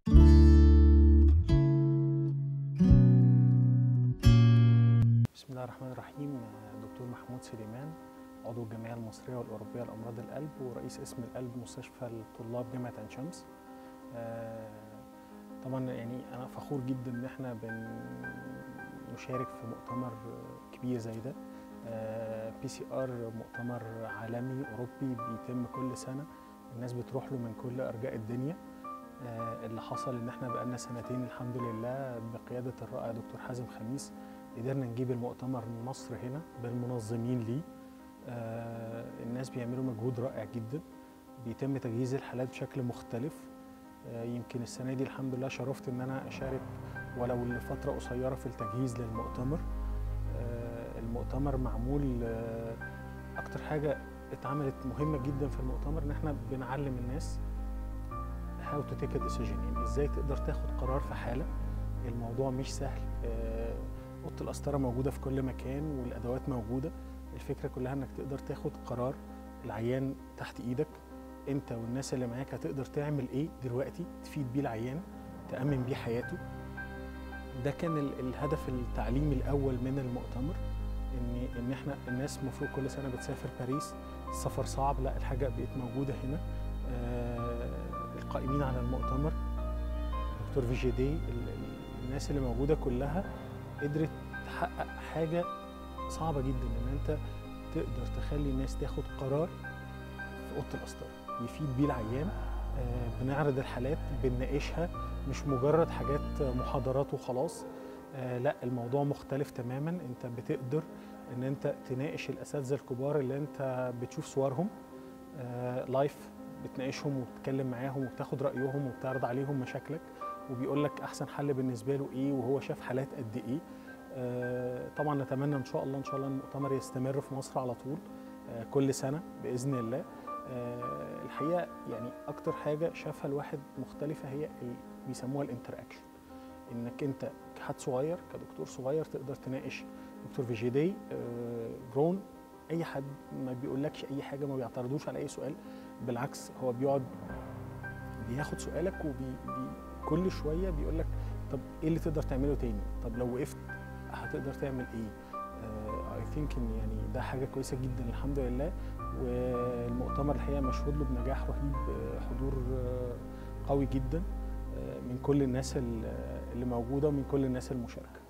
بسم الله الرحمن الرحيم دكتور محمود سليمان عضو الجمعيه المصريه والاوروبيه لامراض القلب ورئيس اسم القلب مستشفى الطلاب جامعه عين شمس آه، طبعا يعني انا فخور جدا ان احنا بنشارك في مؤتمر كبير زي ده بي سي ار مؤتمر عالمي اوروبي بيتم كل سنه الناس بتروح له من كل ارجاء الدنيا آه، اللي حصل ان احنا بقالنا سنتين الحمد لله بقياده الرائع دكتور حازم خميس قدرنا نجيب المؤتمر مصر هنا بالمنظمين ليه آه الناس بيعملوا مجهود رائع جدا بيتم تجهيز الحالات بشكل مختلف آه يمكن السنة دي الحمد لله شرفت ان انا اشارك ولو لفترة قصيرة في التجهيز للمؤتمر آه المؤتمر معمول آه اكتر حاجة اتعملت مهمة جدا في المؤتمر ان احنا بنعلم الناس how to take a decision يعني ازاي تقدر تاخد قرار في حالة الموضوع مش سهل آه اوضه القسطره موجوده في كل مكان والادوات موجوده الفكره كلها انك تقدر تاخد قرار العيان تحت ايدك انت والناس اللي معاك هتقدر تعمل ايه دلوقتي تفيد بيه العيان تامن بيه حياته ده كان ال- الهدف التعليمي الاول من المؤتمر ان ان احنا الناس المفروض كل سنه بتسافر باريس السفر صعب لا الحاجه بقت موجوده هنا آه القائمين على المؤتمر دكتور في جي دي ال- ال- الناس اللي موجوده كلها قدرت تحقق حاجه صعبه جدا ان انت تقدر تخلي الناس تاخد قرار في اوضه القسطره يفيد بيه العيان آه، بنعرض الحالات بنناقشها مش مجرد حاجات محاضرات وخلاص آه، لا الموضوع مختلف تماما انت بتقدر ان انت تناقش الاساتذه الكبار اللي انت بتشوف صورهم آه، لايف بتناقشهم وبتتكلم معاهم وبتاخد رايهم وبتعرض عليهم مشاكلك وبيقول لك احسن حل بالنسبه له ايه وهو شاف حالات قد ايه آه، طبعا نتمنى ان شاء الله ان شاء الله المؤتمر يستمر في مصر على طول آه، كل سنه باذن الله آه، الحقيقه يعني اكتر حاجه شافها الواحد مختلفه هي ال- بيسموها الانتر اكشن انك انت كحد صغير كدكتور صغير تقدر تناقش دكتور في جي دي آه، جرون اي حد ما بيقولكش اي حاجه ما بيعترضوش على اي سؤال بالعكس هو بيقعد بياخد سؤالك وبي بي كل شويه بيقول لك طب ايه اللي تقدر تعمله تاني طب لو وقفت هتقدر تعمل ايه اي ثينك ان يعني ده حاجه كويسه جدا الحمد لله والمؤتمر الحقيقه مشهود له بنجاح رهيب آه، حضور آه، قوي جدا آه، من كل الناس ال- اللي موجوده ومن كل الناس المشاركه